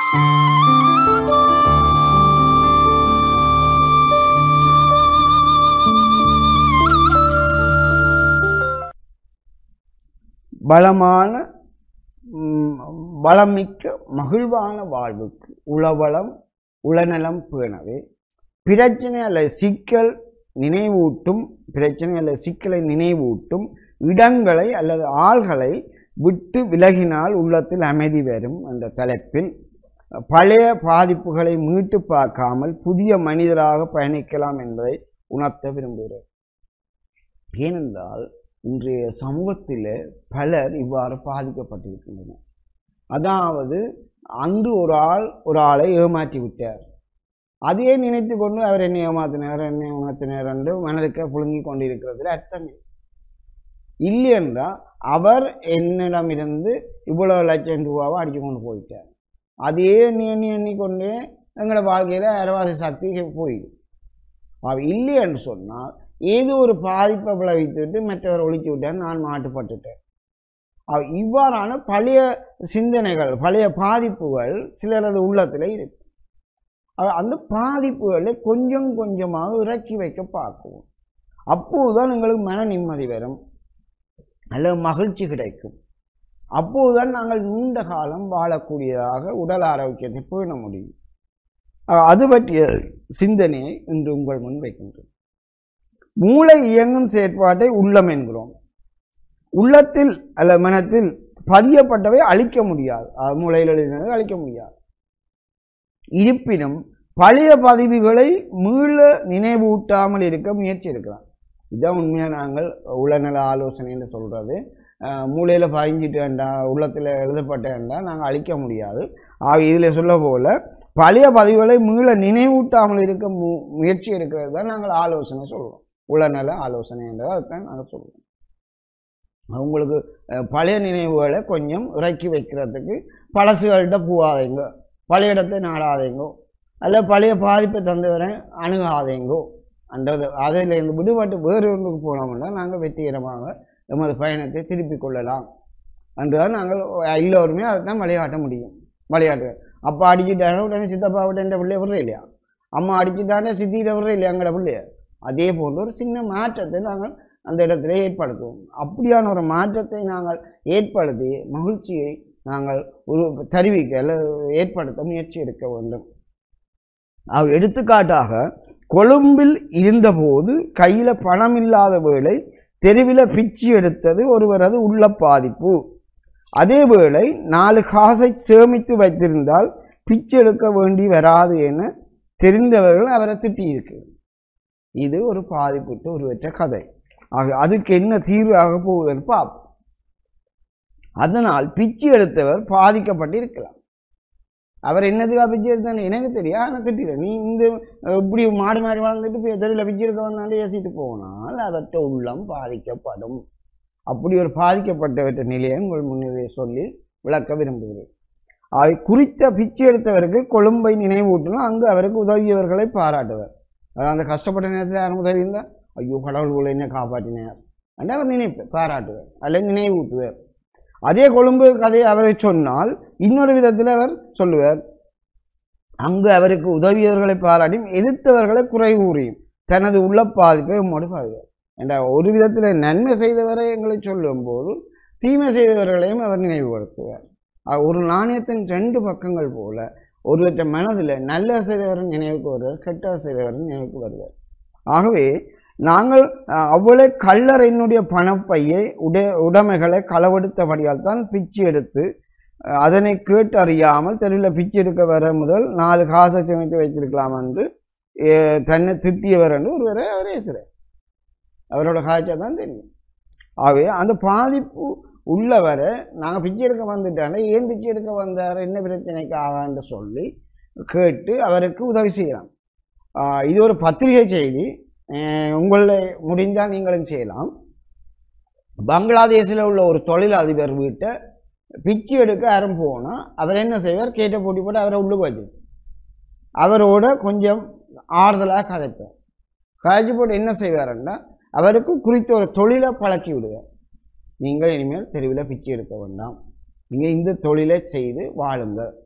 பலமான ம், வளமிக்க மகிழ்வான வாழ்வுக்கு உளவளம் உளநலம் பேணவே பிரச்சனை அல்லது சிக்கல் நினைவூட்டும் பிரச்சனை அல்லது சிக்கலை நினைவூட்டும் இடங்களை அல்லது ஆள்களை விட்டு விலகினால் உள்ளத்தில் அமைதி வரும் என்ற தலைப்பில் பழைய பாதிப்புகளை மீட்டு பார்க்காமல் புதிய மனிதராக பயணிக்கலாம் என்பதை உணர்த்த விரும்புகிறேன் ஏனென்றால் இன்றைய சமூகத்தில் பலர் இவ்வாறு பாதிக்கப்பட்டிருக்கின்றனர் அதாவது அன்று ஒரு ஆள் ஒரு ஆளை ஏமாற்றி விட்டார் அதையே நினைத்து கொண்டு அவர் என்னை ஏமாத்தினார் என்னை உணர்த்தினார் என்று மனதுக்கு புழுங்கி கொண்டிருக்கிறதுல அர்த்தம் இல்லை. இல்லை என்றால் அவர் என்னிடமிருந்து இவ்வளவு லட்சம் ரூபாவை அடித்து கொண்டு போயிட்டார் அதையே எண்ணி எண்ணி எண்ணி கொண்டே எங்களோட வாழ்க்கையில் அரவாசி சக்தி போயிடும் அவ இல்லை என்று சொன்னால் ஏதோ ஒரு பாதிப்பை விளைவித்துட்டு மற்றவர் ஒழித்து விட்டார் நான் மாட்டுப்பட்டுட்டேன் அவ இவ்வாறான பழைய சிந்தனைகள் பழைய பாதிப்புகள் சிலரது உள்ளத்தில் இருக்கு அவ அந்த பாதிப்புகளை கொஞ்சம் கொஞ்சமாக இறக்கி வைக்க பார்க்குவோம் அப்போதுதான் எங்களுக்கு மன நிம்மதி வரும் அல்லது மகிழ்ச்சி கிடைக்கும் அப்போதுதான் நாங்கள் நீண்ட காலம் வாழக்கூடியதாக உடல் ஆரோக்கியத்தை பேண முடியும் அஹ் அது பற்றிய சிந்தனையை இன்று உங்கள் முன் வைக்கின்றோம் மூளை இயங்கும் செயற்பாட்டை உள்ளம் என்கிறோம் உள்ளத்தில் அல்ல மனத்தில் பதியப்பட்டவை அழிக்க முடியாது அஹ் மூளையில் எழுதினதை அழிக்க முடியாது இருப்பினும் பழைய பதிவுகளை மீள நினைவூட்டாமல் இருக்க முயற்சி எடுக்கலாம் இதுதான் உண்மையாக நாங்கள் உளநல ஆலோசனைன்னு சொல்கிறது மூளையில் பதிஞ்சிட்டேன்டா உள்ளத்தில் எழுதப்பட்டேன்டா நாங்கள் அழிக்க முடியாது ஆக இதில் சொல்ல போல பழைய பதிவுகளை மீள நினைவூட்டாமல் இருக்க மு முயற்சி எடுக்கிறது தான் நாங்கள் ஆலோசனை சொல்கிறோம் உளநல ஆலோசனை என்றதை அதுதான் நாங்கள் சொல்கிறோம் உங்களுக்கு அஹ், பழைய நினைவுகளை கொஞ்சம் இறக்கி வைக்கிறதுக்கு பழசுகள்கிட்ட போகாதீங்க பழைய இடத்தை நாடாதீங்கோ அல்ல பழைய பாதிப்பை தந்தவரை அணுகாதீங்கோ அன்றது அதிலிருந்து விடுபட்டு வேறு ஒன்றுக்கு போனோம்னா நாங்கள் வெற்றிகரமாக எமது பயணத்தை திருப்பிக் கொள்ளலாம் என்றுதான் நாங்கள் எல்லோருமே அதை தான் விளையாட்ட முடியும் விளையாட்டு அப்பா அடிச்சுட்டாரு உடனே சித்தப்பா விட்டு என்ற பிள்ளைய விடுற இல்லையா அம்மா அடிச்சுட்டானே சித்தியிட விடுற இல்லையா எங்களோட பிள்ளைய அதே போன்ற ஒரு சின்ன மாற்றத்தை நாங்கள் அந்த இடத்துல ஏற்படுத்துவோம் அப்படியான ஒரு மாற்றத்தை நாங்கள் ஏற்படுத்தி மகிழ்ச்சியை நாங்கள் ஒரு தருவிக்க அல்லது ஏற்படுத்த முயற்சி எடுக்க வேண்டும் அவ் எடுத்துக்காட்டாக கொழும்பில் இருந்தபோது கையில் பணம் இல்லாத வேளை தெருவில் பிச்சு எடுத்தது ஒருவரது உள்ள பாதிப்பு அதே வேளை நாலு காசை சேமித்து வைத்திருந்தால் பிச்சு எடுக்க வேண்டி வராது என தெரிந்தவர்கள் அவரை திட்டியிருக்கு இது ஒரு பாதிப்புட்டு ஒருவற்ற கதை ஆக அதுக்கு என்ன தீர்வாக போகுதுன்னு பார்ப்போம் அதனால் பிச்சு எடுத்தவர் பாதிக்கப்பட்டிருக்கலாம் அவர் என்னதுக்காக பிச்சு எடுத்தான்னு எனக்கு தெரியும் ஆனால் திட்டில நீ இந்த அஹ், இப்படி மாடு மாதிரி வளர்ந்துட்டு போய் தெருவில் பிச்சு எடுக்க வந்தாலும் ஏசிட்டு போனால் அவற்ற உள்ளம் பாதிக்கப்படும் அப்படி ஒரு பாதிக்கப்பட்டவற்ற நிலையை உங்கள் முன்னிலை சொல்லி விளக்க விரும்புகிறேன் ஆக குறித்த பிச்சு எடுத்தவருக்கு கொழும்பை நினைவூட்டணும் அங்கு அவருக்கு உதவியவர்களை பாராட்டுவார் அவர் அந்த கஷ்டப்பட்ட நேரத்தில் யாரும் உதவி இருந்தால் ஐயோ கடவுள் போல என்ன காப்பாற்றினார் என்று அவர் நினைப்பார் பாராட்டுவார் அல்லது நினைவூட்டுவார் அதே கொழும்பு கதையை அவரை சொன்னால் இன்னொரு விதத்தில் அவர் சொல்லுவார் அங்கு அவருக்கு உதவியவர்களை பாராட்டியும் எதிர்த்தவர்களை குறை கூறியும் தனது உள்ள பாதிப்பை உம்மோடு பாதுகார் என்ற ஒரு விதத்தில் நன்மை செய்தவரை எங்களை சொல்லும்போது தீமை செய்தவர்களையும் அவர் நினைவுபடுத்துவார் ஆக, ஒரு நாணயத்தின் ரெண்டு பக்கங்கள் போல ஒருவற்ற மனதில் நல்ல செய்தவரின் நினைவுக்கு வருவார் கெட்ட செய்தவரின் நினைவுக்கு வருவார் ஆகவே நாங்கள் அஹ், அவ்வளவு கள்ளர் என்னுடைய பணப்பையை உடைய உடைமைகளை களவெடுத்தபடியால் தான் பிச்சு எடுத்து அஹ், அதனை கேட்டு அறியாமல் தெருவில் பிச்சு எடுக்க வர முதல் நாலு காசை சேமித்து வைத்திருக்கலாம் என்று அஹ், தன்னை திட்டியவர் என்று ஒருவரை அவர் பேசுகிறார் அவரோட காய்ச்சா தான் தெரியும் ஆகவே அந்த பாதிப்பு உள்ளவரை நாங்கள் பிச்சை எடுக்க வந்துட்டாங்க ஏன் பிச்சை எடுக்க வந்தார் என்ன பிரச்சனைக்கு ஆகான்னு சொல்லி கேட்டு அவருக்கு உதவி செய்யலாம் ஆஹ் இது ஒரு பத்திரிகை செய்தி அஹ் உங்களை முடிந்தால் நீங்களும் செய்யலாம் பங்களாதேஷில் உள்ள ஒரு தொழிலதிபர் வீட்டை பிச்சை எடுக்க யாரும் போனால் அவர் என்ன செய்வார் கேட்ட போட்டி போட்டு அவரை உள்ளுக்கு வச்சு அவரோட கொஞ்சம் ஆறுதலாக கதைப்பார் கதைச்சு போட்டு என்ன செய்வாருன்னா அவருக்கு குறித்த ஒரு தொழிலை பழக்கி விடுவார் நீங்கள் இனிமேல் தெருவில் பிச்சை எடுக்க வேண்டாம் நீங்கள் இந்த தொழிலை செய்து வாழுங்க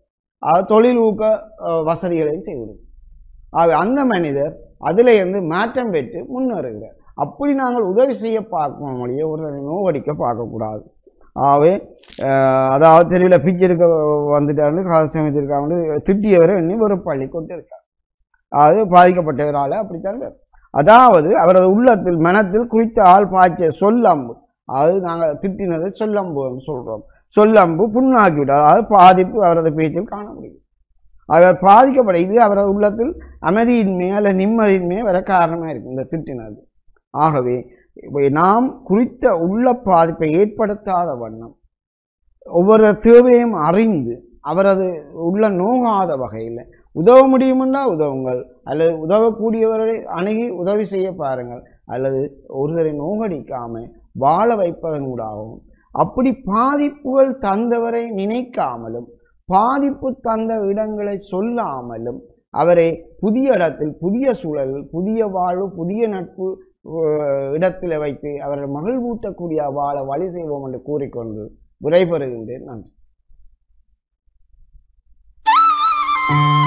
அஹ், தொழில் ஊக்க அஹ், வசதிகளையும் செய்து கொடுக்கும் ஆகவே அந்த மனிதர் அதில் இருந்து மாற்றம் பெற்று முன்னேறுகிறார் அப்படி நாங்கள் உதவி செய்ய பார்க்கணும் மொழியை ஒரு நோவடிக்க பார்க்கக்கூடாது ஆகவே அஹ், அதாவது தெருவில் பிச்சை எடுக்க வந்துட்டாரு காசு சமைத்திருக்காங்க திட்டியவரை இன்னும் ஒரு பள்ளி கொண்டு இருக்கார் அது பாதிக்கப்பட்டவரால் அப்படித்தான் இருக்கு. அதாவது அவரது உள்ளத்தில் மனத்தில் குறித்த ஆள் பாய்ச்ச சொல்லம்பு அது நாங்கள் திட்டினதை சொல்லம்புன்னு சொல்கிறோம் சொல்லம்பு புண்ணாக்கி விடும் அதாவது பாதிப்பு அவரது பேச்சில் காண முடியும் அவர் பாதிக்கப்பட இது அவரது உள்ளத்தில் அமைதியின்மை அல்ல நிம்மதியின்மை வர காரணமாக இருக்கு இந்த திட்டினது ஆகவே இப்ப நாம் குறித்த உள்ள பாதிப்பை ஏற்படுத்தாத வண்ணம் ஒவ்வொரு தேவையும் அறிந்து அவரது உள்ள நோகாத வகையில் உதவ முடியுமென்றா உதவுங்கள் அல்லது உதவக்கூடியவர்களை அணுகி உதவி செய்ய பாருங்கள் அல்லது ஒருத்தரை நோகடிக்காம வாழ வைப்பதன் ஊடாகவும் அப்படி பாதிப்புகள் தந்தவரை நினைக்காமலும் பாதிப்பு தந்த இடங்களை சொல்லாமலும் அவரை புதிய இடத்தில் புதிய சூழலில் புதிய வாழ்வு புதிய நட்பு அஹ், இடத்தில் வைத்து அவரை மகிழ்வூட்டக்கூடிய வாழ வழி செய்வோம் என்று கூறிக்கொண்டு விடைபெறுகின்றேன் நன்றி